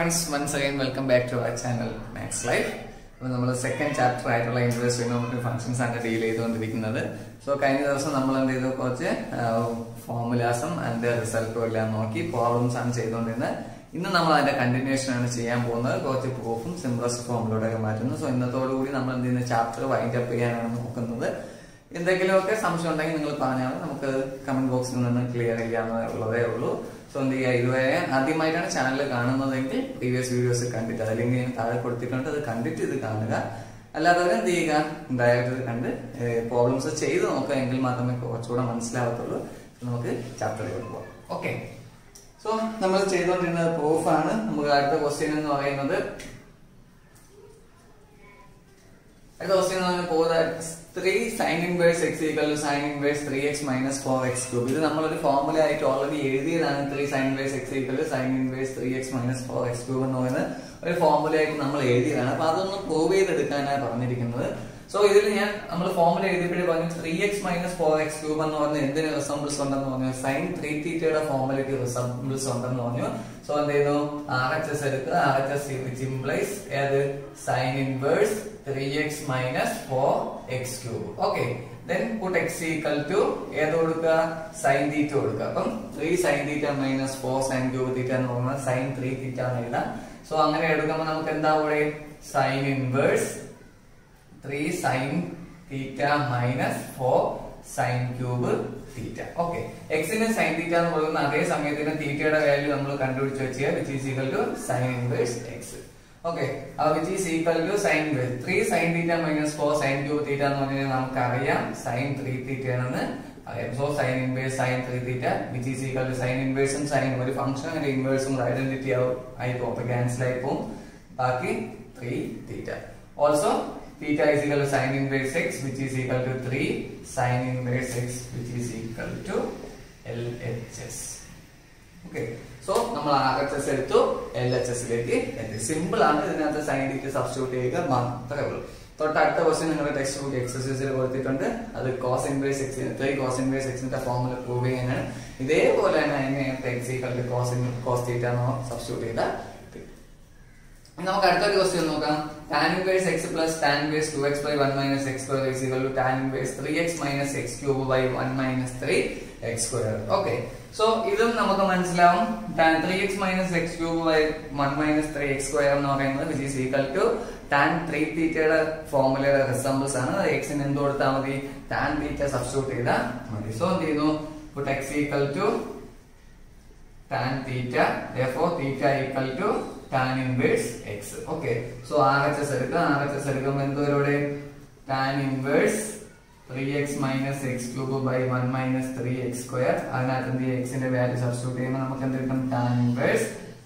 Friends once again welcome back to our channel max life അപ്പോൾ നമ്മൾ second chapter ആയിട്ടുള്ള interest trigonometry functions ആണ് deal ചെയ്തുകൊണ്ടിരിക്കുന്നത് so കഴിഞ്ഞ ദിവസം നമ്മൾ എന്ത് ചെയ്തു കുറച്ച് ഫോർമുലാസും അതിന്റെ റിസൾട്ടും എല്ലാം നോക്കി പ്രോബ്ലംസ് ആണ് ചെയ്തുകൊണ്ടിരുന്നത് ഇന്ന് നമ്മൾ അതിന്റെ കണ്ടിന്യൂഷൻ ആണ് ചെയ്യാൻ പോകുന്നത് കുറച്ച് പ്രൂഫും സിംപ്ലസ് ഫോമിലൂടെ മാറ്റുന്നു സോ ഇന്നത്തോടുകൂടി നമ്മൾ എന്ത് ചെയ്യുന്ന ചാപ്റ്റർ വൈൻഡ് അപ്പ് ചെയ്യാനാണ് നോക്കുന്നത് എന്തെങ്കിലുമൊക്കെ സംശയം ഉണ്ടെങ്കിൽ നിങ്ങൾ പറഞ്ഞാൽ നമുക്ക് കമന്റ് ബോക്സിൽ നിന്ന് ക്ലിയർ ചെയ്യാവുന്നതേ ഉള്ളൂ സോ എന്ത് ചെയ്യുക ഇതുവരെ ആദ്യമായിട്ടാണ് ചാനൽ കാണുന്നതെങ്കിൽ പ്രീവിയസ് വീഡിയോസ് കണ്ടിട്ട് അതല്ലെങ്കിൽ ഞാൻ താഴെ കൊടുത്തിട്ടുണ്ട് അത് കണ്ടിട്ട് ഇത് കാണുക അല്ലാത്തവരെ എന്ത് ചെയ്യുക ഡയറക്റ്റ് ഇത് കണ്ട് പ്രോബ്ലംസ് ചെയ്ത് നോക്കുക എങ്കിൽ മാത്രമേ കുറച്ചുകൂടെ മനസ്സിലാവത്തുള്ളൂ നമുക്ക് ചാപ്റ്ററിലേക്ക് പോകാം ഓക്കെ സോ നമ്മൾ ചെയ്തുകൊണ്ടിരുന്നത് പ്രൂഫാണ് നമുക്ക് അടുത്ത ക്വസ്റ്റ്യൻ എന്ന് പറയുന്നത് അടുത്ത ക്വസ്റ്റ്യൻ എന്ന് പറയുന്നത് three sine inverse x equal to sign inverse three x minus four x cube ഇത് നമ്മളൊരു ഫോർമുല ആയിട്ട് ഓൾറെഡി എഴുതിയതാണ് three sine inverse x equal to sign inverse three x minus four x cube എന്ന് പറയുന്നത് ഒരു formula ആയിട്ട് നമ്മൾ എഴുതിയതാണ് അപ്പൊ അതൊന്ന് പ്രൂവ് ചെയ്തെടുക്കാനാണ് പറഞ്ഞിരിക്കുന്നത് സോ ഇതിൽ ഞാൻ നമ്മൾ ഫോർമുല എഴുതിയപ്പോഴേ പറഞ്ഞു three x minus four x cube എന്ന് പറഞ്ഞ എന്തിന് റിസംബിൾസ് ഉണ്ടെന്ന് പറഞ്ഞു സൈൻ ത്രീ തീറ്റയുടെ ഫോർമുലയ്ക്ക് റിസംബിൾസ് ഉണ്ടെന്ന് പറഞ്ഞു സോ എന്ത് ചെയ്യുന്നു ആർ എച്ച് എസ് എടുക്കുക R H S which implies ഏത് sine inverse three x minus four x cube okay then put x equal to ഏത് കൊടുക്കുക സൈൻ തീറ്റ കൊടുക്കുക അപ്പം three sine theta minus four sine cube theta എന്ന് പറയുന്നത് sign three തീറ്റ എന്ന് എഴുതാം so അങ്ങനെ എടുക്കുമ്പോൾ നമുക്ക് എന്താ ഇവിടെ sine inverse three sine theta minus four sine cube theta okay എക്സിന് സൈൻ തീറ്റ എന്ന് പറയുന്ന അതേ സമയത്തിന് തീറ്റയുടെ വാല്യൂ നമ്മൾ കണ്ടുപിടിച്ച് വെച്ചാൽ which is equal to sign inverse x okay which is equal to sign inverse three sine theta minus four sine cube theta എന്ന് പറഞ്ഞാൽ നമുക്കറിയാം സൈൻ ത്രീ തീറ്റ ആണെന്ന് അറിയാം so sine inverse sine three theta which is equal to sine ഇൻവേഴ്സും sign ഒരു function അങ്ങനെ ഇൻവേഴ്സും identity ആവും ആയി പോകും അപ്പൊ ക്യാൻസൽ ആയി പോകും ബാക്കി three theta also theta is equal to sin inverse x which is equal to 3 sin inverse x which is equal to LHS. Okay so നമ്മൾ ആർ എച്ച് എസ് എടുത്തു എൽ എച്ച് എസിലേക്ക് എത്തി സിമ്പിൾ ആണ് ഇതിനകത്ത് sign ഡിക്ക് substitute ചെയ്യുക മാത്രമേ ഉള്ളൂ തൊട്ട് അടുത്ത ക്വസ്റ്റ്യൻ നിങ്ങളുടെ ടെക്സ്റ്റ് ബുക്ക് എക്സസൈസിൽ കൊടുത്തിട്ടുണ്ട് അത് cos inverse x three cos inverse എക്സിന്റെ ഫോർമുല പ്രൂവ് ചെയ്യാനാണ് ഇതേപോലെ തന്നെ അതിനെ x equal to cos cos theta എന്നോ സബ്സ്റ്റിറ്റ്യൂട്ട് ചെയ്താൽ നമുക്ക് അടുത്തൊരു ക്വസ്റ്റ്യൻ നോക്കാം tan inverse x plus tan inverse two x by one minus x square is equal to tan inverse three x minus x cube by one minus three x square okay so ഇതും നമുക്ക് മനസ്സിലാവും three x minus x cube by one minus three x square എന്ന് പറയുന്നത് which is equal to tan three തീറ്റയുടെ ഫോർമുലയുടെ resembles ആണ് എക്സിന് എന്ത് കൊടുത്താൽ മതി ടാൻ തീറ്റ സബ്സ്റ്റിറ്റ്യൂട്ട് ചെയ്താൽ മതി സോ എന്ത് ചെയ്യുന്നു put x equal to tan theta therefore theta equal to tan inverse x okay so R H S എടുക്കുക ആർ എച്ച് എസ് എടുക്കുമ്പോൾ എന്തോരോടെ tan inverse three x minus x cube by one minus three x square അതിനകത്ത് എന്ത് എക്സിന്റെ value substitute ചെയ്യുമ്പോൾ നമുക്ക് എന്ത് കിട്ടും tan inverse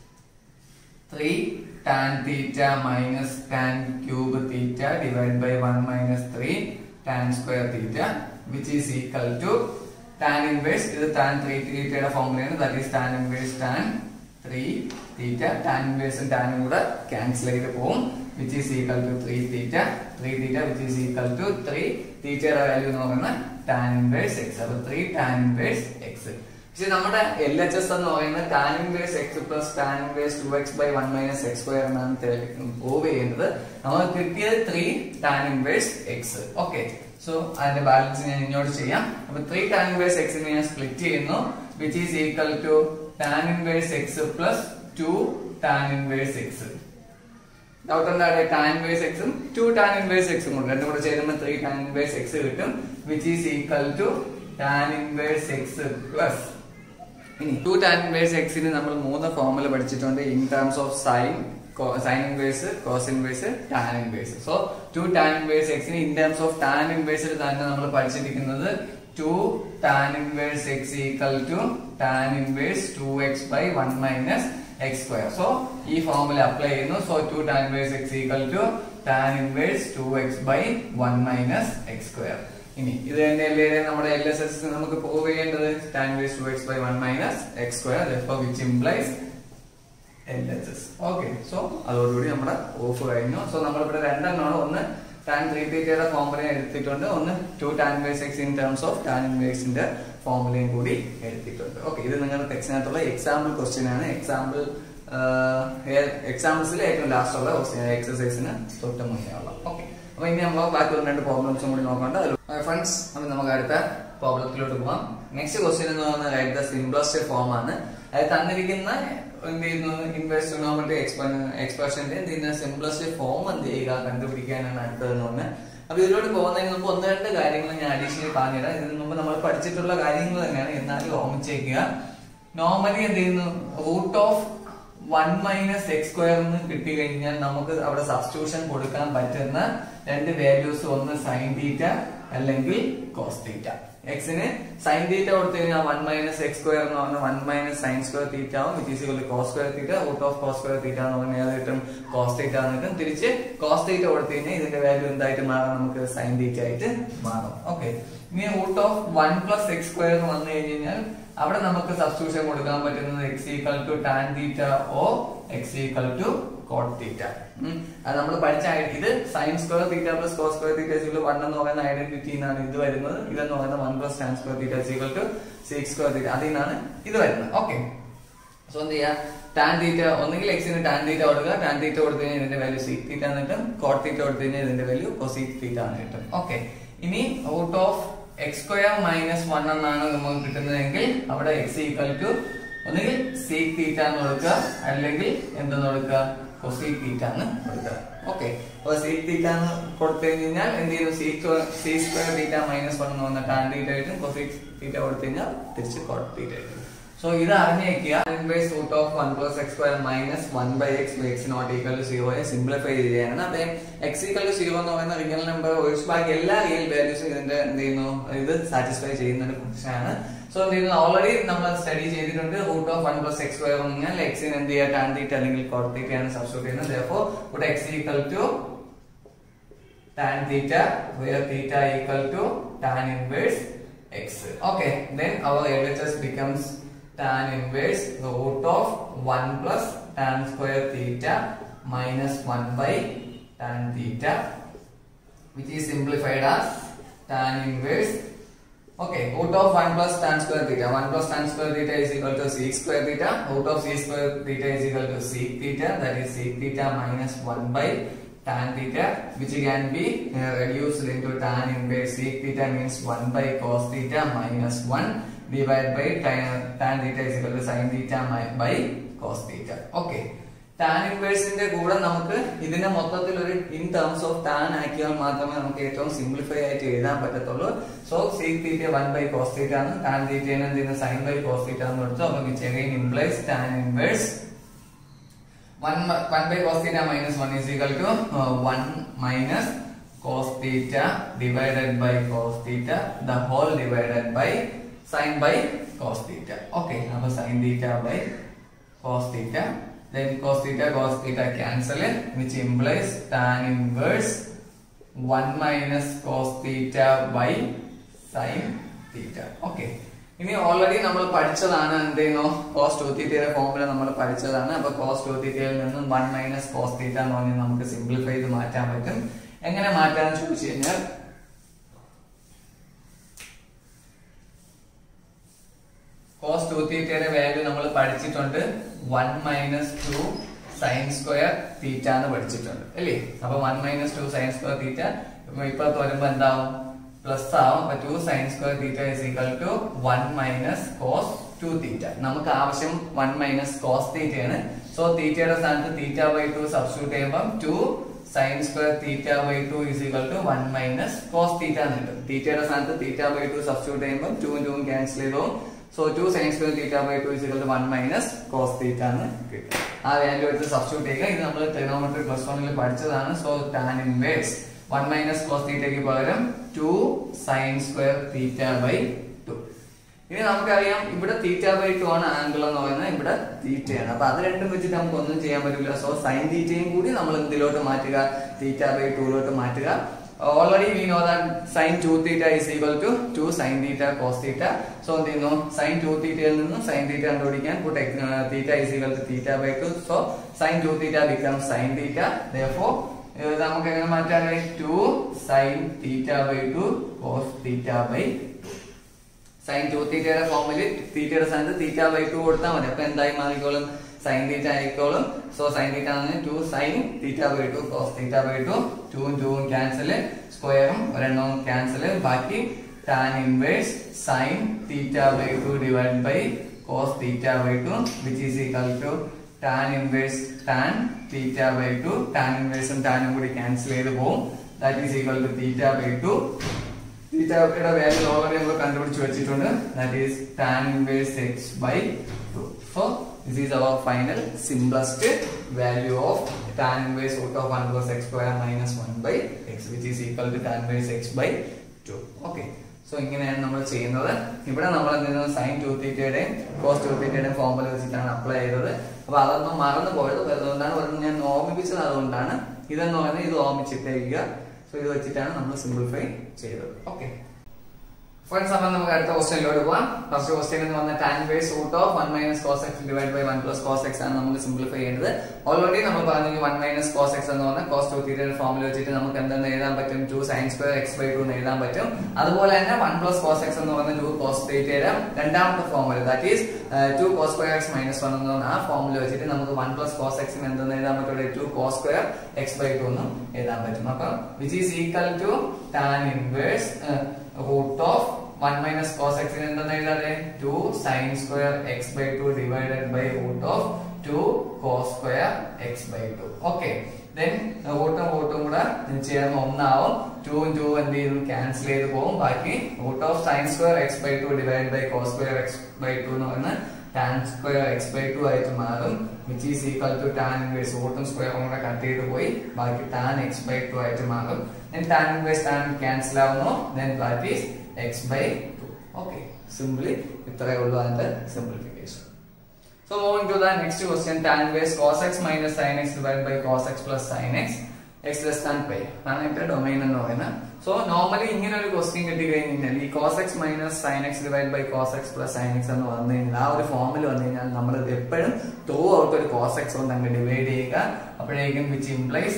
three tan theta minus tan cube theta divide by one minus three tan square theta which is equal to tan inverse ഇത് tan three തീറ്റയുടെ ഫോർമുലയാണ് that is tan inverse tan three theta tan ഇൻവേഴ്സും ടാനും കൂടെ cancel ചെയ്ത് പോകും which is equal to three theta three theta which is equal to three തീറ്റയുടെ value എന്ന് പറയുന്നത് ടാൻ ഇൻവേഴ്സ് എക്സ് അപ്പൊ ത്രീ ടാൻ ഇൻവേഴ്സ് എക്സ് പക്ഷെ നമ്മുടെ എൽ എച്ച് എസ് എന്ന് പറയുന്നത് tan inverse x plus tan inverse two x by one minus x square എന്നാണ് prove ചെയ്യുന്നത് നമുക്ക് കിട്ടിയത് three tan inverse x okay so അതിന്റെ ബാലൻസ് ഞാൻ ഇങ്ങോട്ട് ചെയ്യാം അപ്പൊ ത്രീ ടാൻ ഇൻവേഴ്സ് എക്സിനെ ഞാൻ സ്പ്ലിറ്റ് ചെയ്യുന്നു which is equal to tan inverse x plus two tan inverse x doubt എന്താണ് ടാൻ ഇൻവേഴ്സ് എക്സും ടു ടാൻ ഇൻവേഴ്സ് എക്സും ഉണ്ട് രണ്ടും കൂടെ ചേരുമ്പോൾ ത്രീ ടാൻ ഇൻവേഴ്സ് എക്സ് കിട്ടും which is equal to tan inverse x plus ഇനി ടു ടാൻ ഇൻവേഴ്സ് എക്സിന് നമ്മൾ മൂന്ന് ഫോർമുല പഠിച്ചിട്ടുണ്ട് in terms of sine sine inverse cos inverse tan inverse so two tan inverse എക്സിന് ഇൻ ടേംസ് ഓഫ് ടാൻ ഇൻവേഴ്സിൽ തന്നെ നമ്മൾ പഠിച്ചിരിക്കുന്നത് two tan inverse x equal to tan inverse two x by one minus x square so ഈ formula apply ചെയ്യുന്നു so two tan inverse x equal to tan inverse two x by one minus x square ഇനി ഇത് തന്നെയല്ലേ നമ്മുടെ L S S നമുക്ക് prove ചെയ്യേണ്ടത് tan inverse two x by one minus x square which implies L H S okay so അതോടുകൂടി നമ്മുടെ of കഴിഞ്ഞു so നമ്മളിവിടെ രണ്ടെണ്ണമാണ് ഒന്ന് ടാൻ ത്രീ തീറ്റയുടെ ഫോർമുല എടുത്തിട്ടുണ്ട് ഒന്ന് two tan inverse x in terms of tan ഇൻവേഴ്സിന്റെ ഫോർമുലയും കൂടി എടുത്തിട്ടുണ്ട് ഓക്കെ ഇത് നിങ്ങളുടെ ടെക്സ്റ്റിനകത്തുള്ള എക്സാമ്പിൾ ക്വസ്റ്റ്യൻ ആണ് എക്സാമ്പിൾ എക്സാമ്പിൾസിൽ ഏറ്റവും ലാസ്റ്റ് ഉള്ള എക്സസൈസിന് തൊട്ട് മുന്നേ ഉള്ള ഓക്കെ അപ്പൊ ഇനി നമ്മൾ ബാക്കി ഒന്ന് രണ്ട് പ്രോബ്ലംസും കൂടി നോക്കണ്ട ഫ്രണ്ട്സ് അപ്പൊ നമുക്ക് അടുത്ത പ്രോബ്ലത്തിലോട്ട് പോവാം നെക്സ്റ്റ് ക്വസ്റ്റ്യൻ എന്ന് പറയുന്നത് റൈറ്റ് ദ സിംപ്ലസ്റ്റ് ഫോം ആണ് അത് തന്നിരിക്കുന്ന എന്ത് ചെയ്യുന്നു ഇൻവേഴ്സ് ട്രിഗണോമെട്രി എക്സ്പ്രഷന്റെ എന്ത് ചെയ്യുന്ന സിംപ്ലസ്റ്റ് ഫോം എന്ത് ചെയ്യുക കണ്ടുപിടിക്കാനാണ് അടുത്തതെന്ന് പറഞ്ഞാൽ അപ്പൊ ഇതിലോട്ട് പോകുന്നതിന് മുമ്പ് ഒന്ന് രണ്ട് കാര്യങ്ങൾ ഞാൻ അഡീഷണലി പറഞ്ഞുതരാം ഇതിന് മുമ്പ് നമ്മൾ പഠിച്ചിട്ടുള്ള കാര്യങ്ങൾ തന്നെയാണ് എന്നാലും ഓർമ്മിച്ചേക്കുക നോർമലി എന്ത് ചെയ്യുന്നു root of one minus x square എന്ന് കിട്ടി കഴിഞ്ഞാൽ നമുക്ക് അവിടെ സബ്സ്റ്റിറ്റ്യൂഷൻ കൊടുക്കാൻ പറ്റുന്ന രണ്ട് വാല്യൂസ് ഒന്ന് സൈൻ തീറ്റ അല്ലെങ്കിൽ കോസ് തീറ്റ എക്സിന് സൈൻ തീറ്റ കൊടുത്തു കഴിഞ്ഞാൽ വൺ മൈനസ് എക്സ് സ്ക്വയർ എന്ന് പറഞ്ഞാൽ one minus sine square theta ആവും which is cos square theta root of cos square theta എന്ന് പറഞ്ഞാൽ ഏത് കിട്ടും കോസ് തീറ്റ എന്ന് കിട്ടും തിരിച്ച് കോസ് തീറ്റ കൊടുത്തു കഴിഞ്ഞാൽ ഇതിന്റെ വാല്യൂ എന്തായിട്ട് മാറാം നമുക്ക് സൈൻ തീറ്റ ആയിട്ട് മാറും ഓക്കെ ഇനി root of one plus x square എന്ന് വന്നു കഴിഞ്ഞാൽ അവിടെ നമുക്ക് സബ്സ്റ്റിറ്റ്യൂഷൻ കൊടുക്കാൻ പറ്റുന്നത് x equal to tan theta or x equal to cot theta അത് നമ്മൾ പഠിച്ച ഐ- ഇത് sine square theta plus cos square theta equal one എന്ന് പറയുന്ന ഐഡന്റിറ്റി എന്നാണ് ഇത് വരുന്നത് ഇതെന്ന് പറയുന്ന one plus tan square theta equal to sec square theta അതിൽ നിന്നാണ് ഇത് വരുന്നത് ഓക്കെ സോ എന്ത് ചെയ്യാ ടാൻ തീറ്റ ഒന്നുകിൽ എക്സിന് ടാൻ തീറ്റ കൊടുക്കുക ടാൻ തീറ്റ കൊടുത്തു കഴിഞ്ഞാൽ ഇതിന്റെ വാല്യൂ സീക് തീറ്റ എന്ന് കിട്ടും കോട്ട് തീറ്റ കൊടുത്തു കഴിഞ്ഞാൽ ഇതിന്റെ വാല്യൂ കൊസീക് തീറ്റ എന്ന് കിട്ടും ഓക്കെ ഇനി root of x square minus one എന്നാണ് നമുക്ക് കിട്ടുന്നതെങ്കിൽ അവിടെ എക്സ് ഈക്വൽ ടു ഒന്നുകിൽ സീക് തീറ്റ എന്ന് കൊടുക്കുക അല്ലെങ്കിൽ എന്തെന്ന് കൊടുക്കുക കൊസീക് തീറ്റ എന്ന് കൊടുക്കുക ഓക്കെ അപ്പൊ സീക് തീറ്റ എന്ന് കൊടുത്തു കഴിഞ്ഞാൽ എന്ത് ചെയ്യുന്നു sec sec square theta minus one എന്ന് പറഞ്ഞ ടാൻ തീറ്റ ആയിട്ടും കൊസീക് തീറ്റ കൊടുത്തു കഴിഞ്ഞാൽ തിരിച്ച് കോട്ട് തീറ്റ ആയിട്ടും സോ ഇത് അറിഞ്ഞേക്കുക inverse root of one plus x square minus one by x by x not equal to സീറോയെ സിംപ്ലിഫൈ ചെയ്യുകയാണ് അതെ എക്സ് ഈക്വൽ ടു സീറോ എന്ന് പറയുന്ന റിയൽ നമ്പർ ഒഴിച്ച് ബാക്കി എല്ലാ റിയൽ വാല്യൂസും ഇതിന്റെ എന്ത് ചെയ്യുന്നു ഇത് സാറ്റിസ്ഫൈ ചെയ്യുന്ന ഒരു ഫംഗ്ഷനാണ് സോ എന്ത് ചെയ്യുന്നു ഓൾറെഡി നമ്മൾ സ്റ്റഡി ചെയ്തിട്ടുണ്ട് root of one plus x square എന്ന് പറഞ്ഞാൽ എക്സിന് എന്ത് ചെയ്യുക ടാൻ തീറ്റ അല്ലെങ്കിൽ കോട്ട് തീറ്റയാണ് സബ്സ്റ്റിറ്റ്യൂട്ട് ചെയ്യുന്നത് therefore ഇവിടെ x equal to tan theta where theta equal to tan inverse x okay then our LHS becomes tan inverse the root of 1 plus tan square theta minus 1 by tan theta which is simplified as tan inverse okay root of 1 plus tan square theta 1 plus tan square theta is equal to sec square theta root of sec square theta is equal to sec theta that is sec theta minus 1 by tan theta which can be uh, reduced into tan inverse sec theta means 1 by cos theta minus 1 divided by tan, tan theta is equal to sin theta mi- by cos theta okay tan ഇൻവേഴ്സിന്റെ കൂടെ നമുക്ക് ഇതിനെ മൊത്തത്തിൽ ഒരു in terms of tan ആക്കിയാൽ മാത്രമേ നമുക്ക് ഏറ്റവും സിംപ്ലിഫൈ ആയിട്ട് എഴുതാൻ പറ്റത്തുള്ളൂ so sec theta one by cos theta ആണ് ടാൻ തീറ്റേനെ എന്തിന് സൈൻ ബൈ കോസ് തീറ്റ എന്ന് കൊടുത്തു അപ്പൊ which again implies tan inverse 1 mi- 1 by cos theta minus 1 is equal to uh, 1 minus cos theta divided by cos theta the whole divided by sin by cos theta okay now sin theta by cos theta then cos theta cos theta cancel it which implies tan inverse 1 minus cos theta by sin theta okay ഇനി already നമ്മൾ പഠിച്ചതാണ് എന്ത് ചെയ്യുന്നു cos to തീറ്റയുടെ formula നമ്മൾ പഠിച്ചതാണ് അപ്പൊ cos to തീറ്റയിൽ നിന്നും വൺ മൈനസ് കോസ് തീറ്റ എന്ന് പറഞ്ഞാൽ നമുക്ക് സിംപ്ലിഫൈ ചെയ്ത് മാറ്റാൻ പറ്റും എങ്ങനെ മാറ്റാന്ന് ചോദിച്ചു കഴിഞ്ഞാൽ കോസ് ടു തീറ്റയുടെ വാല്യൂ നമ്മൾ പഠിച്ചിട്ടുണ്ട് one minus two sine square theta എന്ന് പഠിച്ചിട്ടുണ്ട് അല്ലേ അപ്പൊ one minus two sine square theta ഇപ്പുറത്ത് വരുമ്പോ എന്താവും പ്ലസ് ആവും അപ്പൊ two sine square theta is equal to one minus cos two theta നമുക്ക് ആവശ്യം വൺ മൈനസ് കോസ് തീറ്റയാണ് സോ തീറ്റയുടെ സ്ഥാനത്ത് തീറ്റ ബൈ ടു സബ്സ്റ്റിറ്റ്യൂട്ട് ചെയ്യുമ്പോൾ two sine square theta by two is equal to one minus cos theta എന്ന് കിട്ടും തീറ്റയുടെ സ്ഥാനത്ത് തീറ്റ ബൈ ടു സബ്സ്റ്റിറ്റ്യൂട്ട് ചെയ്യുമ്പോൾ ടു ടു ക്യാൻസൽ ചെയ്തു so two sine square theta by two is equal to one minus cos theta എന്ന് കിട്ടും ആ value എടുത്ത് സബ്സ്റ്റിറ്റ്യൂട്ട് ചെയ്യുക ഇത് നമ്മൾ ട്രിഗണോമെട്രി പ്ലസ് വണ്ണിൽ പഠിച്ചതാണ് so tan inverse one minus cos തീറ്റയ്ക്ക് പകരം two sine square theta by two ഇനി നമുക്കറിയാം ഇവിടെ തീറ്റ ബൈ ടു ആണ് ആംഗിൾ എന്ന് പറയുന്നത് ഇവിടെ തീറ്റയാണ് അപ്പൊ അത് രണ്ടും വെച്ചിട്ട് നമുക്ക് ഒന്നും ചെയ്യാൻ പറ്റില്ല സോ സൈൻ തീറ്റയും കൂടി നമ്മൾ എന്തിലോട്ട് മാറ്റുക തീറ്റ ബൈ ടൂലോട്ട് മാറ്റുക already we know that sin two theta is equal to two sign theta cos theta so എന്ത് ചെയ്യുന്നു സൈൻ ടു തീറ്റയിൽ നിന്നും സൈൻ തീറ്റ കണ്ടുപിടിക്കാൻ put theta is equal to theta by two so sin two theta become sin theta therefore ഇത് നമുക്ക് എങ്ങനെ മാറ്റാൻ two sign theta by two cos theta by sin two തീറ്റയുടെ ഫോമില് തീറ്റയുടെ സ്ഥാനത്ത് തീറ്റ ബൈ ടു കൊടുത്താൽ മതി അപ്പൊ എന്തായി മാറിക്കോളും സൈൻ തീറ്റ ആയിക്കോളും സോ സൈൻ തീറ്റ ആണ് two sign theta by two cos theta by two ടൂവും ടൂവും ക്യാൻസൽ സ്ക്വയറും ഒരെണ്ണവും ക്യാൻസൽ ബാക്കി tan inverse sine theta by two divide by cos theta by two which is equal to tan inverse tan theta by two tan ഇൻവേഴ്സും ടാനും കൂടി cancel ചെയ്ത് പോകും that is equal to theta by two തീറ്റയുടെ value already നമ്മൾ കണ്ടുപിടിച്ച് വെച്ചിട്ടുണ്ട് that is tan inverse x by two so this is our final simplest value of tan inverse root of one plus x square minus one by x which is equal to tan inverse x by two okay so ഇങ്ങനെയാണ് നമ്മൾ ചെയ്യുന്നത് ഇവിടെ നമ്മൾ എന്തെങ്കിലും sine two തീറ്റയുടെയും cos two തീറ്റയുടെയും formula വെച്ചിട്ടാണ് apply ചെയ്തത് അപ്പൊ അതൊന്നും മറന്നു പോയത് അതുകൊണ്ടാണ് പറഞ്ഞത് ഞാൻ ഓർമ്മിപ്പിച്ചത് അതുകൊണ്ടാണ് ഇതെന്ന് പറയുന്നത് ഇത് ഓർമ്മിച്ചിട്ടേക്കുക സോ ഇത് വെച്ചിട്ടാണ് നമ്മൾ സിംപ്ലിഫൈ ചെയ്തത് ഓക്കെ ഫ്രണ്ട്സ് അപ്പം നമുക്ക് അടുത്ത ക്വസ്റ്റ്യനിലോട്ട് പോവാം ഫസ്റ്റ് ക്വസ്റ്റ്യൻ എന്ന് പറഞ്ഞ tan base root of one minus cos x divide by one plus cos x ആണ് നമുക്ക് സിംപ്ലിഫൈ ചെയ്യേണ്ടത് ഓൾറെഡി നമ്മൾ പറഞ്ഞു വൺ മൈനസ് കോസ് എക്സ് എന്ന് പറഞ്ഞാൽ കോസ് ടു തീറ്റയുടെ ഫോമിൽ വെച്ചിട്ട് നമുക്ക് എന്തെന്ന് എഴുതാൻ പറ്റും two sine square x by two എന്ന് എഴുതാൻ പറ്റും അതുപോലെ തന്നെ വൺ പ്ലസ് കോസ് എക്സ് എന്ന് പറയുന്ന ടു കോസ് തീറ്റയുടെ രണ്ടാമത്തെ formula that is two cos square x minus one എന്ന് പറഞ്ഞ ആ ഫോമുല വെച്ചിട്ട് നമുക്ക് വൺ പ്ലസ് കോസ് എക്സിന് എന്തെന്ന് എഴുതാൻ പറ്റും two cos square x by two എന്നും എഴുതാൻ പറ്റും അപ്പം which is equal to tan inverse root of one minus cos എക്സിന് എന്തെന്ന് എഴുതാതെ two sine square x by two divided by root of two cos square x by two okay then റൂട്ടും റൂട്ടും കൂടെ ചേർന്ന് ഒന്നാവും ടൂവും ടു എന്ത് ചെയ്യും ക്യാൻസൽ ചെയ്ത് പോകും ബാക്കി root of sine square x by two divide by cos square x by two എന്ന് പറയുന്നത് tan square x by two ആയിട്ട് മാറും which is equal to tan inverse റൂട്ടും സ്ക്വയറും കൂടെ കട്ട് ചെയ്ത് പോയി ബാക്കി ടാൻ എക്സ് ബൈ ടു ആയിട്ട് മാറും then tan inverse tan cancel ആവുന്നു then that is x by two okay simply ഇത്രയേ ഉള്ളൂ അതിന്റെ simplification So moving to the next question, tan inverse cos x minus sin x divided by cos x plus sin x x less than pi ആണ് എന്റെ domain എന്ന് പറയുന്നത് so normally ഇങ്ങനെ ഒരു question കിട്ടി കഴിഞ്ഞാൽ ഈ cos x minus sine x divide by cos x plus sine x എന്ന് വന്നു കഴിഞ്ഞാൽ ആ ഒരു ഫോമിൽ വന്നു കഴിഞ്ഞാൽ നമ്മൾ എപ്പോഴും ത്രൂ ഔട്ട് ഒരു കോസ് എക്സ് കൊണ്ട് അങ്ങ് ഡിവൈഡ് ചെയ്യുക അപ്പോഴേക്കും which implies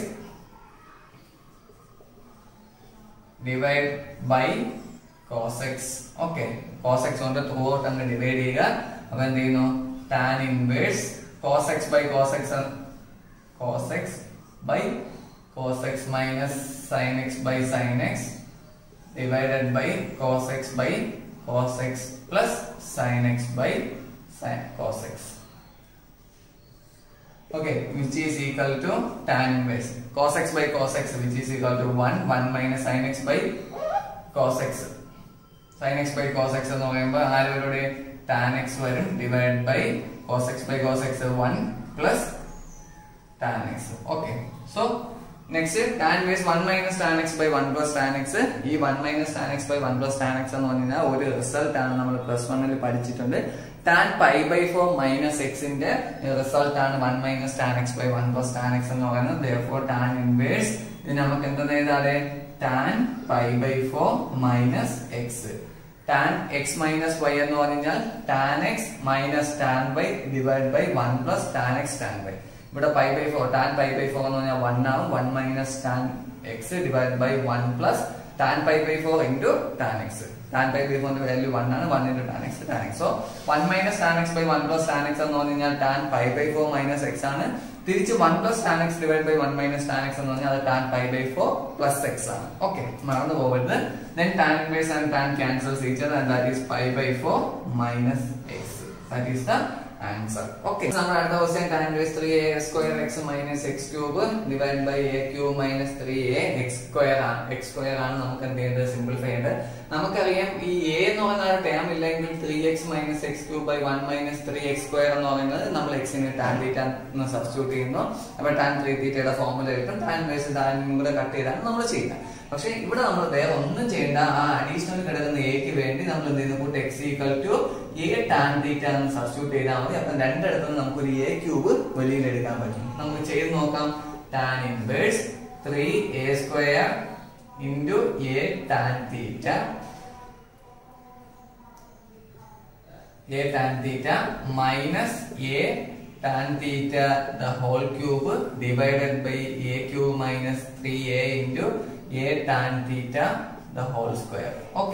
divide by cos x okay cos x കൊണ്ട് ത്രൂ ഔട്ട് അങ്ങ് ഡിവൈഡ് ചെയ്യുക അപ്പൊ എന്ത് ചെയ്യുന്നു tan inverse cos x by cos x cos x by cos x minus sine x by sine x divided by cos x by cos x plus sine x by cos x okay which is equal to tan inverse cos x by cos x which is equal to 1 1 minus sin x by cos x sin x by cos x എന്ന് പറയുമ്പോൾ ആരോടെ tan x വരും divide by cos x by cos x 1 plus tan x okay so next tan ways one minus tan x by one plus tan x ഈ one minus tan x by one plus tan x എന്ന് പറഞ്ഞാൽ ഒരു result ആണ് നമ്മൾ plus വണ്ണിൽ പഠിച്ചിട്ടുണ്ട് tan pi by four minus എക്സിന്റെ result ആണ് one minus tan x by one plus tan x എന്ന് പറയുന്നത് ദോർ ടാൻ ഇൻവേഴ്സ് ഇത് നമുക്ക് എന്തെന്ന് എഴുതാതെ tan pi by four minus x tan x minus y എന്ന് പറഞ്ഞാൽ tan x minus tan y divide by one plus tan x tan y ഇവിടെ pi by four tan pi by four എന്ന് പറഞ്ഞാൽ one ആവും one minus tan x divide by one plus tan pi by four into tan x tan pi by ഫോറിന്റെ value one ആണ് one into tan x tan x so one minus tan x by one plus tan x എന്ന് പറഞ്ഞു കഴിഞ്ഞാൽ tan pi by four minus x ആണ് തിരിച്ച് one plus tan x divide by one minus tan x എന്ന് പറഞ്ഞാൽ അത് tan pi by four plus x ആണ് okay മറന്നു പോകരുത് then tan inverse and tan cancels each other and that is pi by four minus x that is the answer okay നമ്മുടെ അടുത്ത question tan inverse three a square x minus x cube divide by a cube minus three a x square ആണ് x square ആണ് നമുക്ക് എന്ത് ചെയ്യേണ്ടത് simplify ചെയ്യേണ്ടത് നമുക്കറിയാം ഈ എ എന്ന് പറയുന്ന ഒരു ടേം ഇല്ലെങ്കിൽ three x minus x cube by one minus three x square എന്ന് പറയുന്നത് നമ്മൾ എക്സിന് ടാൻ തീറ്റ എന്ന് സബ്സ്റ്റിറ്റ്യൂട്ട് ചെയ്യുന്നു അപ്പൊ ടാൻ ത്രീ തീറ്റയുടെ ഫോമുല കിട്ടും ടാൻ വേസ് ടാനും കൂടെ കട്ട് ചെയ്താണ് നമ്മൾ ചെയ്യുക പക്ഷെ ഇവിടെ നമ്മൾ വേറെ ഒന്നും ചെയ്യേണ്ട ആ അഡീഷണൽ കിടക്കുന്ന എക്ക് വേണ്ടി നമ്മൾ എന്ത് ചെയ്യുന്നു കൂട്ട് x equal to a tan theta എന്ന് സബ്സ്റ്റിറ്റ്യൂട്ട് ചെയ്താൽ മതി അപ്പം രണ്ടിടത്തും നമുക്ക് ഒരു എ ക്യൂബ് വെളിയിൽ എടുക്കാൻ പറ്റും നമുക്ക് ചെയ്ത് നോക്കാം tan inverse three a square into a tan theta a tan theta minus a tan theta the whole cube divided by a cube minus three a into a tan theta the whole square okay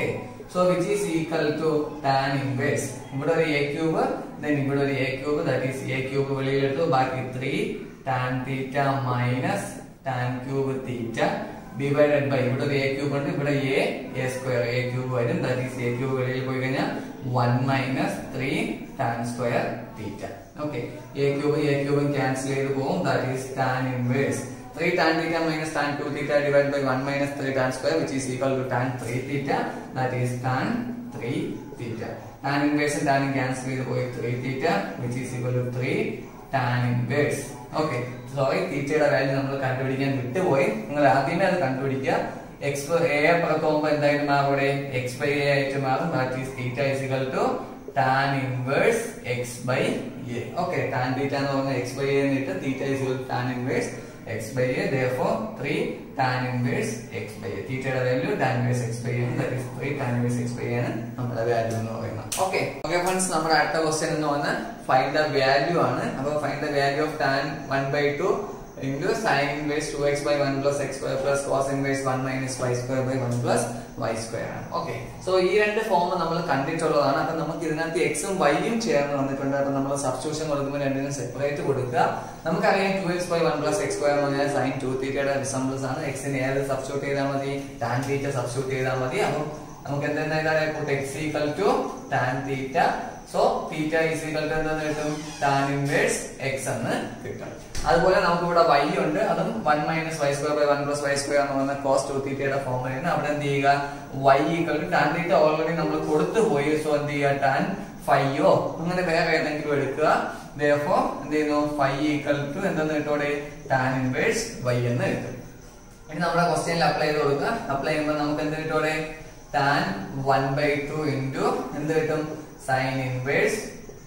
so which is equal to tan inverse ഇവിടെ ഒരു a cube then ഇവിടെ ഒരു a cube that is a cube വെളിയിലെടുത്തു ബാക്കി three tan theta minus tan cube theta divided by ഇവിടെ ഒരു a cube ഉണ്ട് ഇവിടെ a a square a cube വരും ദാറ്റ് ഈസ് എ ക്യൂബ് വെളിയിൽ പോയി കഴിഞ്ഞാൽ one minus three tan square theta okay a cube a ക്യൂബും ക്യാൻസൽ ചെയ്ത് പോകും that is tan inverse 3 tan theta minus tan 2 theta divided by 1 minus 3 tan square which is equal to tan 3 theta that is tan 3 theta tan inverse and tan cancel ചെയ്ത് പോയി 3 theta which is equal to 3 tan inverse okay sorry തീറ്റയുടെ value നമ്മൾ കണ്ടുപിടിക്കാൻ വിട്ടുപോയി നിങ്ങൾ ആദ്യമേ അത് കണ്ടുപിടിക്കുക എക്സ് എ പുറത്ത് പോകുമ്പോൾ എന്തായാലും മാറും അവിടെ എക്സ് ബൈ എ ആയിട്ട് മാറും that is theta is equal to tan inverse x by a okay tan theta എന്ന് പറഞ്ഞാൽ എക്സ് ബൈ എ എന്നിട്ട് theta is equal tan inverse x by a therefore 3 tan inverse x by a തീറ്റയുടെ value tan inverse x by a that is 3 tan inverse x by a ആണ് നമ്മുടെ value എന്ന് പറയുന്നത് okay okay friends നമ്മുടെ അടുത്ത question എന്ന് പറഞ്ഞാൽ find the value ആണ് അപ്പോൾ find the value of tan 1 by 2 into sin inverse 2x by 1 plus x square plus cos inverse 1 minus y square by 1 plus y square ആണ് okay so ഈ രണ്ട് form നമ്മൾ കണ്ടിട്ടുള്ളതാണ് അപ്പൊ നമുക്ക് ഇതിനകത്ത് എക്സും വൈയും ചേർന്ന് വന്നിട്ടുണ്ട് അപ്പൊ നമ്മൾ സബ്സ്റ്റിറ്റ്യൂഷൻ കൊടുക്കുമ്പോൾ രണ്ടിനും സെപ്പറേറ്റ് കൊടുക്കുക നമുക്കറിയാം two x by one plus x square എന്ന് പറഞ്ഞാൽ സൈൻ ടു തീറ്റയുടെ റിസംബ്ലൻസ് ആണ് എക്സിന് ഏത് സബ്സ്റ്റിറ്റ്യൂട്ട് ചെയ്താൽ മതി ടാൻ തീറ്റ സബ്സ്റ്റിറ്റ്യൂട്ട് ചെയ്താൽ മതി അപ്പം നമുക്ക് എന്തെന്ന് എഴുതാൻ x equal to tan theta so theta is equal to എന്തെന്ന് കിട്ടും ടാൻ ഇൻവേഴ്സ് എക്സ് എന്ന് കിട്ടും അതുപോലെ നമുക്ക് ഇവിടെ y ഉണ്ട് അതും one minus y square by one plus y square എന്ന് പറയുന്ന കോസ് ടു തീറ്റയുടെ ഫോമുലയാണ് അവിടെ എന്ത് ചെയ്യുക y equal to tan theta already നമ്മൾ കൊടുത്തു പോയി സോ എന്ത് ചെയ്യുക ടാൻ ഫൈയോ അങ്ങനെ വേറെ ഏതെങ്കിലും എടുക്കുക therefore എന്ത് ചെയ്യുന്നു ഫൈ ഈക്വൽ ടു എന്തെന്ന് കിട്ടോടെ ടാൻ ഇൻവേഴ്സ് y എന്ന് കിട്ടും ഇനി നമ്മുടെ ക്വസ്റ്റ്യനിൽ അപ്ലൈ ചെയ്ത് കൊടുക്കുക അപ്ലൈ ചെയ്യുമ്പോൾ നമുക്ക് എന്ത് കിട്ടോടെ tan one by two into എന്ത് കിട്ടും sin inverse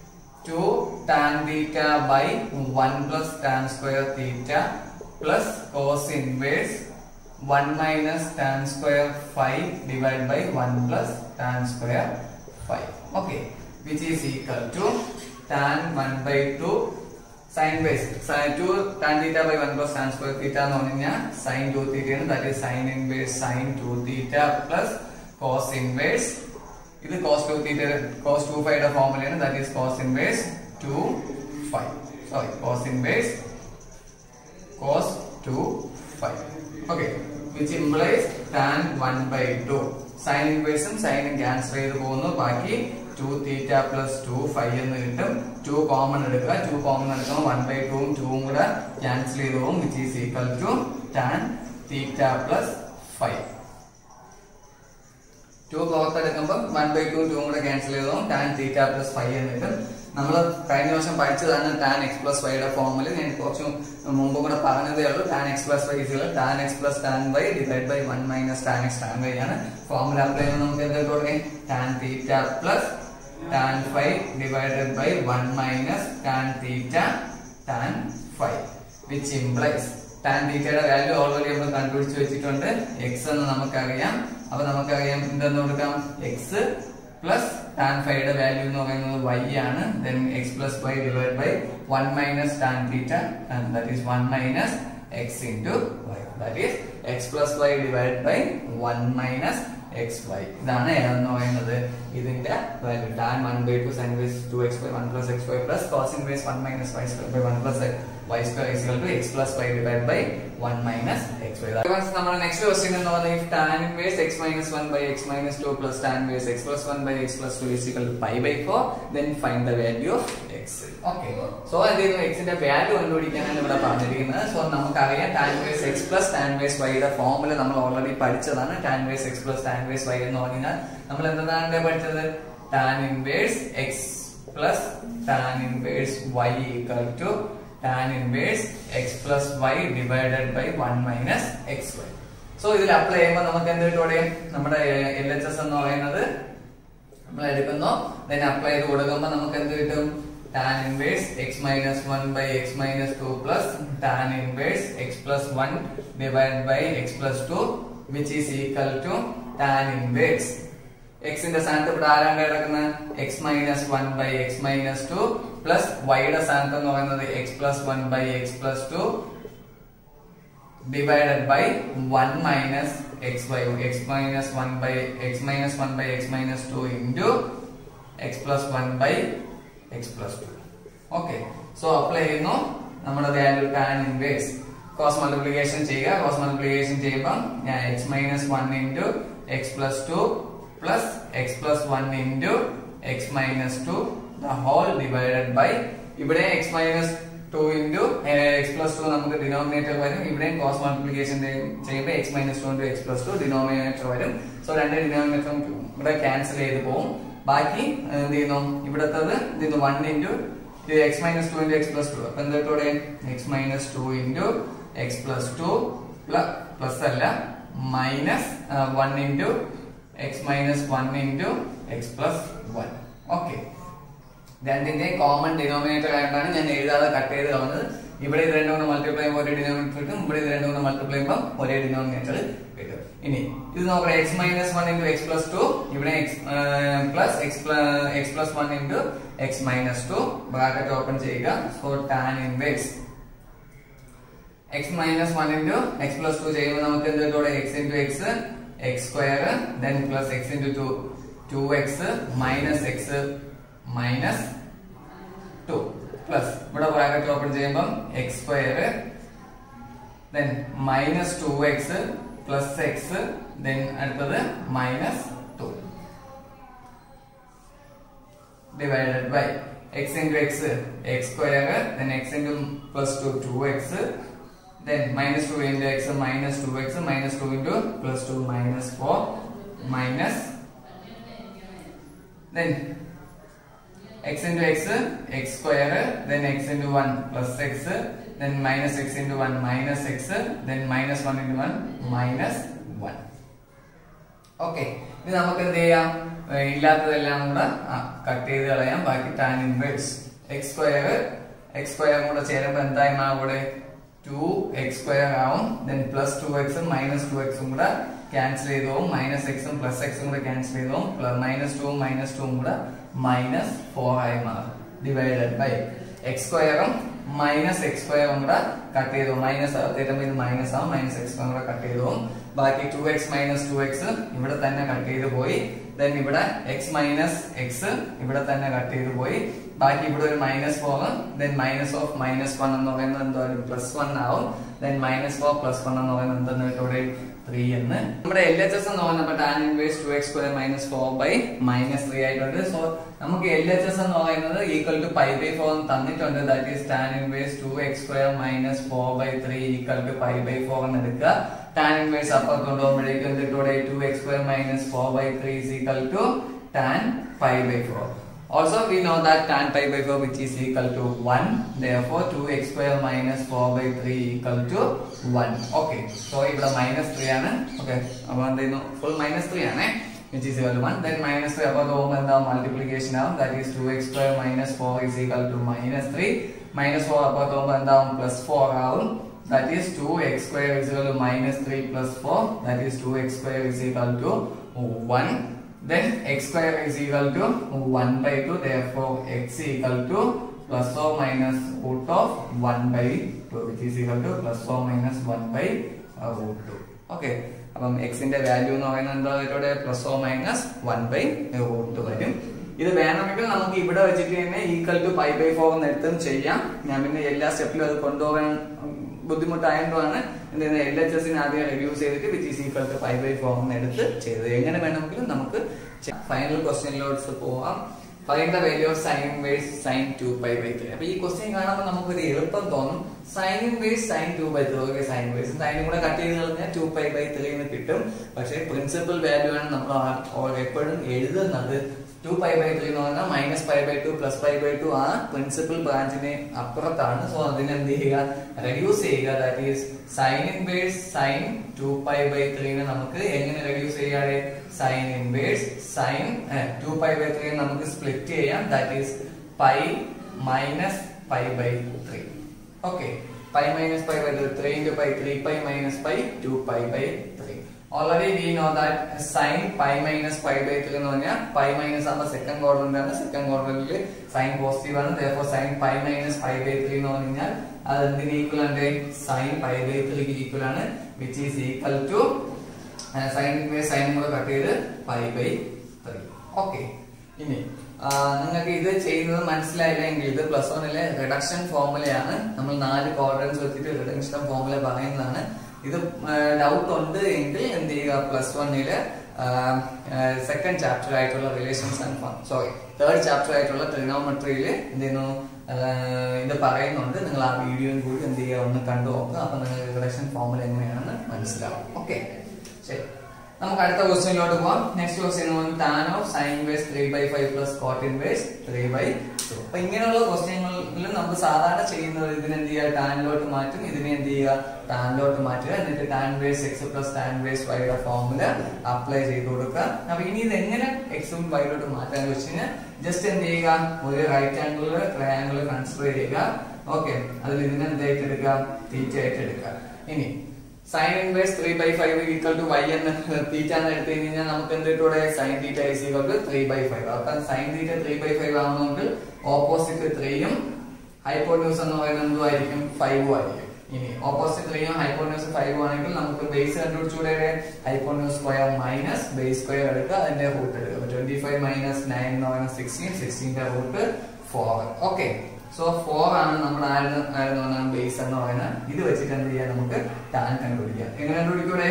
2 tan theta by 1 plus tan square theta plus cos inverse 1 minus tan square 5 divided by 1 plus tan square 5 okay which is equal to tan 1 by 2 sin base sin 2 tan theta by 1 plus tan square theta എന്ന് പറഞ്ഞു കഴിഞ്ഞാൽ sin 2 theta ആണ് that is sin inverse sin 2 theta plus cos inverse ഇത് cos 2 theta cos 2 phi യുടെ ഫോർമുലയാണ് that is cos inverse 2 phi sorry cos inverse cos 2 phi okay which implies tan 1 by 2 sin inverse ഉം sin ഉം cancel ചെയ്ത് പോകുന്നു ബാക്കി 2 theta plus 2 phi എന്ന് കിട്ടും 2 കോമൺ എടുക്കുക 2 കോമൺ എടുക്കുമ്പോൾ 1 ബൈ 2 ഉം 2 ഉം കൂടെ ക്യാൻസൽ ചെയ്ത് പോകും which is equal to tan theta plus five two പുറത്തെടുക്കുമ്പോൾ വൺ ബൈ ടു ടു കൂടെ ക്യാൻസൽ ചെയ്തോ ടാൻ തീറ്റ പ്ലസ് ഫൈവ് എന്ന് കിട്ടും നമ്മൾ കഴിഞ്ഞ വർഷം പഠിച്ചതാണ് ടാൻ എക്സ് പ്ലസ് വൈയുടെ ഫോമിൽ ഞാൻ കുറച്ച് മുമ്പ് കൂടെ പറഞ്ഞതേ ഉള്ളൂ tan x plus y is equal tan x plus tan y divide by one minus tan x tan y ആണ് ഫോമുല അപ്ലൈ ചെയ്യുമ്പോൾ നമുക്ക് എന്താ തുടങ്ങി tan theta plus tan five divided by one minus tan theta tan five which implies tan തീറ്റയുടെ value already നമ്മൾ കണ്ടുപിടിച്ച് വെച്ചിട്ടുണ്ട് X എന്ന് നമുക്കറിയാം അപ്പൊ നമുക്കറിയാം എന്തെന്ന് കൊടുക്കാം എക്സ് പ്ലസ് ടാൻ ഫൈയുടെ വാല്യൂ എന്ന് പറയുന്നത് വൈ ആണ് then x plus y divide by one minus tan theta that is one minus x into y that is x plus y divide by one minus x y ഇതാണ് ഏതെന്ന് പറയുന്നത് ഇതിന്റെ value tan one by two sin ബൈസ് two x by one plus x y plus cos inverse one minus y square by one plus y square is equal to x plus y divided by 1 minus x by that. Once നമ്മുടെ next question എന്ന് പറഞ്ഞാൽ if tan inverse x minus 1 by x minus 2 plus tan inverse x plus 1 by x plus 2 is equal to pi by 4 then find the value of x. Okay. So എന്ത് ചെയ്യുന്നു x ന്റെ value കണ്ടുപിടിക്കാനാണ് ഇവിടെ പറഞ്ഞിരിക്കുന്നത് so നമുക്കറിയാം tan inverse x plus tan inverse y യുടെ formula നമ്മൾ already പഠിച്ചതാണ് tan inverse x plus tan inverse y എന്ന് പറഞ്ഞാൽ നമ്മൾ എന്താണ് പഠിച്ചത് tan inverse x plus tan inverse y equal to tan inverse x plus y divided by 1 minus xy. So ഇതിൽ apply ചെയ്യുമ്പോൾ നമുക്ക് എന്ത് കിട്ടോടെ നമ്മുടെ എൽ എച്ച് എസ് എന്ന് പറയുന്നത് നമ്മൾ എടുക്കുന്നു ദെൻ അപ്ലൈ ചെയ്ത് കൊടുക്കുമ്പോൾ നമുക്ക് എന്ത് കിട്ടും tan inverse x minus 1 by x minus 2 plus tan inverse x plus 1 divided by x plus 2 which is equal to tan inverse എക്സിന്റെ സ്ഥാനത്ത് ഇവിടെ ആരാണ്ട് കിടക്കുന്നത് x minus one by x minus two plus വൈയുടെ സ്ഥാനത്ത് എന്ന് പറയുന്നത് x plus one by x plus two divided by one minus x by x minus one by x minus one by x minus two into x plus one by x plus two okay so apply ചെയ്യുന്നു നമ്മുടെ value tan inverse cross multiplication ചെയ്യുക cross multiplication ചെയ്യുമ്പോൾ ഞാൻ x minus one into x plus two plus x plus one into x minus two the whole divided by ഇവിടെ x minus two into x plus two നമുക്ക് denominator വരും ഇവിടെ cross multiplication ചെയ്യുമ്പോൾ x minus two into x plus two denominator വരും so രണ്ട് ഡിനോമിനേറ്ററും ഇവിടെ cancel ചെയ്ത് പോകും ബാക്കി എന്ത് ചെയ്യുന്നു ഇവിടത്തത് എന്ത് ചെയ്യുന്നു വൺ ഇൻറ്റു ഇത് x minus two into x plus two അപ്പൊ എന്തൊക്കെ x minus two into x plus two plus അല്ല minus one into x minus one into x plus one okay രണ്ടിന്റെ കോമൺ ഡിനോമിനേറ്റർ ആയിട്ടാണ് ഞാൻ എഴുതാതെ കട്ട് ചെയ്ത് കളഞ്ഞത് ഇവിടെ ഇത് രണ്ടും കൂടെ മൾട്ടിപ്ലൈ ചെയ്യുമ്പോൾ ഒരേ ഡിനോമിനേറ്റർ കിട്ടും ഇവിടെ ഇത് രണ്ടും കൂടെ മൾട്ടിപ്ലൈ ചെയ്യുമ്പോൾ ഒരേ ഡിനോമിനേറ്റർ കിട്ടും ഇനി ഇത് നോക്കാം x minus one into x plus two ഇവിടെ x plus x x plus one into x minus two bracket open ചെയ്യുക so tan inverse x minus one into x plus two ചെയ്യുമ്പോൾ നമുക്ക് എന്ത് കിട്ടും x into x x square then plus x into two two x minus x minus two plus ഇവിടെ bracket open ചെയ്യുമ്പോൾ x square then minus two x plus x then അടുത്തത് minus two divided by x into x x square then x into plus two two x then minus 2 into x minus 2x minus 2 into plus 2 minus 4 minus then x into x x square then x into 1 plus x then minus x into 1 minus x then minus 1 into 1 minus 1 okay ഇനി നമുക്ക് എന്ത് ചെയ്യാം ഏഹ് ഇല്ലാത്തതെല്ലാം കൂടെ cut ചെയ്ത് കളയാം ബാക്കി tan inverse x square x square കൂടെ ചേരുമ്പോൾ എന്തായി മാറും ഇവിടെ ടു എക്സ് സ്ക്വയർ ആവും ദെൻ പ്ലസ് ടു എക്സും മൈനസ് ടു എക്സും കൂടെ ക്യാൻസൽ ചെയ്ത് പോകും മൈനസ് എക്സും പ്ലസ് എക്സും കൂടെ ക്യാൻസൽ ചെയ്ത് പോകും മൈനസ് ടു മൈനസ് ടു കൂടെ മൈനസ് ഫോർ ആയി മാറും ഡിവൈഡഡ് ബൈ എക്സ് സ്ക്വയറും മൈനസ് എക്സ് സ്ക്വയറും കൂടെ കട്ട് ചെയ്തു മൈനസ് തരുമ്പോൾ ഇത് മൈനസ് ആവും മൈനസ് എക്സ് കൂടെ കട്ട് ചെയ്തു പോകും ബാക്കി two x minus two x ഇവിടെ തന്നെ കട്ട് ചെയ്ത് പോയി ദെൻ ഇവിടെ എക്സ് മൈനസ് എക്സ് ഇവിടെ തന്നെ കട്ട് ചെയ്ത് പോയി ബാക്കി ഇവിടെ ഒരു minus four then minus of minus one എന്ന് പറയുന്നത് എന്തോ പ്ലസ് വൺ ആവും then minus four plus one എന്ന് പറയുന്നത് എന്തെന്ന് ഇവിടെ ത്രീ എന്ന് നമ്മുടെ എൽ എച്ച് എസ് എന്ന് പറയുന്നത് tan inverse two x square minus four by minus three ആയിട്ടുണ്ട് സോ നമുക്ക് എൽ എച്ച് എസ് എന്ന് പറയുന്നത് equal to pi by four തന്നിട്ടുണ്ട് that is tan inverse two x square minus four by three equal to pi by four എന്ന് എടുക്കുക tan inverse അപ്പുറത്ത് കൊണ്ടുപോകുമ്പോഴേക്കും എന്തിട്ടൂടെ two x square minus four by three is equal to tan pi by 4. Also we know that tan pi by 4 which is equal to 1. Therefore 2x square minus 4 by 3 equal to 1. Okay. So ഇവിടെ minus 3 ആണ്. Okay. അപ്പോൾ എന്ത് ചെയ്യുന്നു full minus 3 ആണ്. which is equal to 1. Then minus 3 അപ്പോൾ പോകുമ്പോൾ എന്താ multiplication ആവും. That is 2x square minus 4 is equal to minus 3. Minus 4 അപ്പോൾ പോകുമ്പോൾ എന്താവും plus 4 ആവും. That is 2x square is equal to minus 3 plus 4. That is 2x square is equal to 1. Then x square is equal to 1 by 2. Therefore, x equal to plus or minus root of 1 by 2 which is equal to plus or minus 1 by uh, root 2. Okay. അപ്പം എക്സിന്റെ value എന്ന് പറയുന്നത് എന്താ ഇവിടെ plus or minus one by root വരും ഇത് വേണമെങ്കിൽ നമുക്ക് ഇവിടെ വെച്ചിട്ട് തന്നെ equal to pi by four എന്ന് എടുത്തും ചെയ്യാം ഞാൻ പിന്നെ എല്ലാ സ്റ്റെപ്പിലും അത് കൊണ്ടുപോകാൻ ബുദ്ധിമുട്ടായതുകൊണ്ടാണ് എന്തെയ്യുന്നത് എൽ എച്ച് എസിന് ആദ്യം റിവ്യൂസ് ചെയ്തിട്ട് which is equal to five by four എന്ന് എടുത്ത് ചെയ്തത് എങ്ങനെ വേണമെങ്കിലും നമുക്ക് ഫൈനൽ ക്വസ്റ്റ്യനിലോട്ട് പോവാം find the value of sin inverse sin two pi by three അപ്പൊ ഈ ക്വസ്റ്റ്യൻ കാണുമ്പോൾ നമുക്കൊരു എളുപ്പം തോന്നും sin inverse sin two by three okay sin inverse സൈനും കൂടെ കട്ട് ചെയ്ത് കഴിഞ്ഞാൽ ടു പൈ ബൈ ത്രീ എന്ന് കിട്ടും പക്ഷേ പ്രിൻസിപ്പൽ വാല്യൂ ആണ് നമ്മൾ എപ്പോഴും എഴുതുന്നത് ടു പൈ ബൈ ത്രീ എന്ന് പറഞ്ഞാൽ minus pi by two plus pi by two ആ പ്രിൻസിപ്പൽ ബ്രാഞ്ചിന് അപ്പുറത്താണ് സോ അതിനെ എന്ത് ചെയ്യുക റെഡ്യൂസ് ചെയ്യുക that is sin inverse sin two pi by ത്രീനെ നമുക്ക് എങ്ങനെ റെഡ്യൂസ് ചെയ്യാതെ sin inverse sin two pi by three നമുക്ക് സ്പ്ലിറ്റ് ചെയ്യാം that is pi minus pi by three okay pi minus pi by three three into pi three pi minus pi two pi by three already we know that sin pi minus pi by three എന്ന് പറഞ്ഞാൽ pi minus ആകുമ്പോൾ second quadrant ആണ് second ക്വാഡ്രന്റിൽ sin positive ആണ് therefore sin pi minus pi by three എന്ന് പറഞ്ഞു കഴിഞ്ഞാൽ അത് എന്തിന് ഈക്വൽ ആണ് സൈൻ പൈ ബൈ ത്രീക്ക് ഈക്വൽ ആണ് which is equal to sign inverse സൈനും കൂടെ കട്ട് ചെയ്ത് പൈ ബൈ ത്രീ ഓക്കെ ഇനി ആ, നിങ്ങൾക്ക് ഇത് ചെയ്യുന്നത് മനസ്സിലായില്ലെങ്കിൽ ഇത് പ്ലസ് വണ്ണിലെ റിഡക്ഷൻ ഫോർമുലയാണ് നമ്മൾ നാല് ക്വാഡ്രൻസ് വെച്ചിട്ട് റിഡക്ഷൻ ഫോർമുല പറയുന്നതാണ് ഇത് ഡൗട്ട് ഉണ്ട് എങ്കിൽ എന്ത് ചെയ്യുക പ്ലസ് വണ്ണില് സെക്കൻഡ് ചാപ്റ്റർ ആയിട്ടുള്ള relations and sorry third chapter ആയിട്ടുള്ള ട്രിഗണോമെട്രിയിൽ എന്ത് ചെയ്യുന്നു ആ, ഇത് പറയുന്നുണ്ട് നിങ്ങൾ ആ വീഡിയോയും കൂടി എന്ത് ചെയ്യുക ഒന്ന് കണ്ടു നോക്കുക അപ്പൊ നിങ്ങൾക്ക് റിഡക്ഷൻ ഫോർമുല എങ്ങനെയാണെന്ന് മനസ്സിലാവും ഓക്കെ ശരി നമുക്ക് അടുത്ത ക്വസ്റ്റ്യനിലോട്ട് പോവാം next question tan of sine vase three by five plus കോട്ടിൻ vase three by two അപ്പൊ ഇങ്ങനെയുള്ള ക്വസ്റ്റ്യങ്ങളിൽ നമ്മൾ സാധാരണ ചെയ്യുന്നത് ഇതിനെ എന്ത് ചെയ്യുക ടാനിലോട്ട് മാറ്റും ഇതിനെ എന്ത് ചെയ്യുക ടാനിലോട്ട് മാറ്റുക എന്നിട്ട് tan vase X plus tan vase വൈയുടെ ഫോർമുല അപ്ലൈ ചെയ്ത് കൊടുക്കുക അപ്പൊ ഇനി ഇത് എങ്ങനെ എക്സും വൈയിലോട്ട് മാറ്റാന്ന് വെച്ച് കഴിഞ്ഞാൽ ജസ്റ്റ് എന്ത് ചെയ്യുക ഒരു റൈറ്റ് ആംഗിൾ ട്രയാംഗിൾ കൺസിഡർ ചെയ്യുക ഓക്കെ അതിൽ ഇതിനെ എന്തായിട്ട് എടുക്കുക തീറ്റ ആയിട്ട് എടുക്കുക ഇനി sin inverse three by five equal to y എന്ന് തീറ്റ എന്ന് എടുത്തു കഴിഞ്ഞാൽ നമുക്ക് എന്ത് കിട്ടൂടെ sin theta is equal to three by five അപ്പൊ sin theta three by five ആവുന്നതുകൊണ്ട് ഓപ്പോസിറ്റ് ത്രീയും ഹൈപ്പോന്യൂസ് എന്ന് പറയുന്നത് എന്തുമായിരിക്കും ഫൈവും ആയിരിക്കും ഇനി ഓപ്പോസിറ്റ് ത്രീയും ഹൈപ്പോന്യൂസ് ഫൈവ് ആണെങ്കിൽ നമുക്ക് ബേസ് കണ്ടുപിടിച്ചൂടെ hypotenuse square minus base square എടുക്കുക അതിന്റെ റൂട്ട് എടുക്കുക ട്വന്റി ഫൈവ് മൈനസ് നയൻ എന്ന് പറയുന്നത് സിക്സ്റ്റീൻ സിക്സ്റ്റീന്റെ root four okay so four ആണ് നമ്മുടെ ആയിരുന്നു ആയിരുന്നു പറഞ്ഞാൽ ബേസ് എന്ന് പറയുന്നത് ഇത് വെച്ചിട്ട് എന്ത് ചെയ്യാം നമുക്ക് ടാൻ കണ്ടുപിടിക്കാം എങ്ങനെ കണ്ടുപിടിക്കൂടെ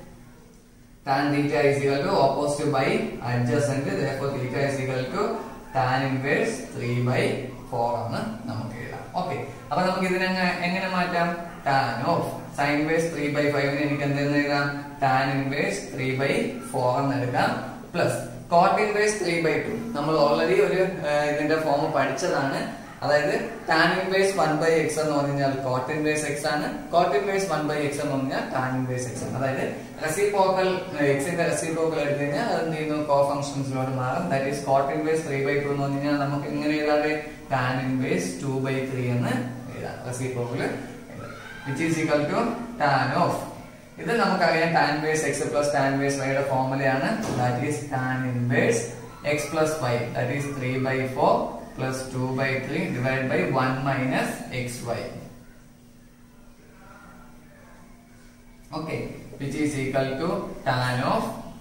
tan theta is equal to opposite by adjacent therefore theta is equal to tan inverse 3 by 4 ആണ് നമുക്ക് എഴുതാം ഓക്കെ അപ്പൊ നമുക്ക് ഇതിനെ എങ്ങ- എങ്ങനെ മാറ്റാം tan of sin inverse 3 by 5 ന് എനിക്ക് എന്തെന്ന് എഴുതാം tan inverse 3 by 4 എന്ന് എടുക്കാം പ്ലസ് cot inverse 3 by 2 നമ്മൾ ഓൾറെഡി ഒരു ആ, ഇതിന്റെ ഫോം പഠിച്ചതാണ് അതായത് tan inverse 1 by x എന്ന് പറഞ്ഞാൽ cot inverse x ആണ് cot inverse 1 by x എന്ന് പറഞ്ഞാൽ tan inverse x ആണ് അതായത് റെസിപ്രോക്കൽ x ന്റെ റെസിപ്രോക്കൽ എടുത്തു കഴിഞ്ഞാൽ അത് എന്ത് ചെയ്യുന്നു കോ ഫംഗ്ഷൻസിലോട്ട് മാറും that is cot inverse 3 by 2 എന്ന് പറഞ്ഞു കഴിഞ്ഞാൽ നമുക്ക് എങ്ങനെ എഴുതാതെ tan inverse 2 by 3 എന്ന് എഴുതാം reciprocal which is equal to tan of ഇത് നമുക്കറിയാം tan inverse x plus tan inverse y യുടെ ഫോർമുലയാണ് that is tan inverse x plus y that is 3 by 4 plus 2 by 3 divided by 1 minus xy okay which is equal to tan of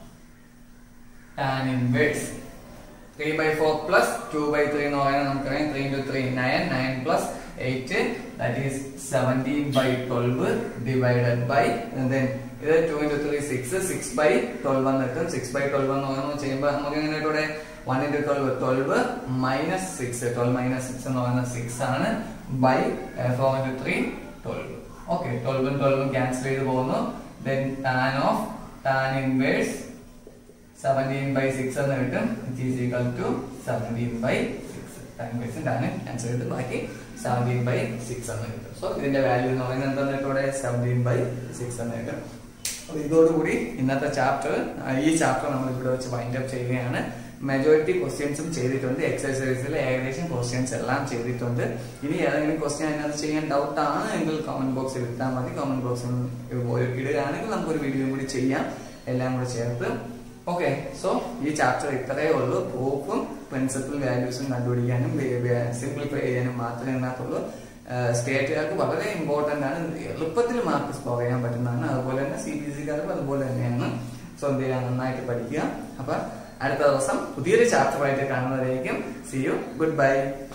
tan inverse 3 by 4 plus 2 by 3 എന്ന് പറയുന്നത് നമുക്കറിയാം 3 into 3 9 9 plus 8 that is 17 by 12 divided by and then ഇത് 2 into 3 6 6 by 12 എന്ന് കിട്ടും 6 by 12 എന്ന് പറയുന്നത് ചെയ്യുമ്പോൾ നമുക്ക് എങ്ങനെ ഇവിടെ 1 into 12 12 minus 6 12 minus 6 എന്ന് പറയുന്നത് 6 ആണ് by 4 into 3 12 ഓക്കെ 12 ഉം 12 ഉം ക്യാൻസൽ ചെയ്ത് പോകുന്നു then tan of tan inverse 17 by 6 എന്ന് കിട്ടും which is equal to 17 by 6 tan inverse tan cancel ചെയ്ത് ബാക്കി 17 by 6 എന്ന് കിട്ടും സോ ഇതിന്റെ വാല്യൂ എന്ന് പറയുന്നത് എന്താണെന്ന് ഇവിടെ 17 by 6 എന്ന് കിട്ടും അപ്പൊ ഇതോടുകൂടി ഇന്നത്തെ ചാപ്റ്റർ ഈ ചാപ്റ്റർ നമ്മൾ ഇവിടെ വെച്ച് വൈൻഡ് അപ്പ് ചെയ്യുകയാണ് മെജോറിറ്റി ക്വസ്റ്റ്യൻസും ചെയ്തിട്ടുണ്ട് എക്സസൈസിൽ ഏകദേശം ക്വസ്റ്റ്യൻസ് എല്ലാം ചെയ്തിട്ടുണ്ട് ഇനി ഏതെങ്കിലും ക്വസ്റ്റ്യൻ അതിനകത്ത് ചെയ്യാൻ ഡൗട്ട് ആണ് എങ്കിൽ കമന്റ് ബോക്സിൽ ഇട്ടാൽ മതി കമന്റ് ബോക്സിൽ ഇടുകയാണെങ്കിൽ നമുക്കൊരു വീഡിയോ കൂടി ചെയ്യാം എല്ലാം കൂടി ചേർത്ത് ഓക്കെ സോ ഈ ചാപ്റ്റർ ഇത്രയേ ഉള്ളൂ പ്രൂഫും പ്രിൻസിപ്പൽ വാല്യൂസും കണ്ടുപിടിക്കാനും സിംപ്ലിഫൈ ചെയ്യാനും മാത്രമേ ഇതിനകത്തുള്ളൂ സ്റ്റേറ്റുകാർക്ക് വളരെ ഇമ്പോർട്ടന്റ് ആണ് എളുപ്പത്തിൽ മാർക്ക് സ്കോർ ചെയ്യാൻ പറ്റുന്നതാണ് അതുപോലെ തന്നെ സി ബി സി കാർക്കും അതുപോലെ തന്നെയാണ് സോ എന്ത് ചെയ്യാൻ നന്നായിട്ട് പഠിക്കുക അപ്പൊ അടുത്ത ദിവസം പുതിയൊരു ചാപ്റ്റർ ആയിട്ട് കാണുന്നതായിരിക്കും സി യു ഗുഡ് ബൈ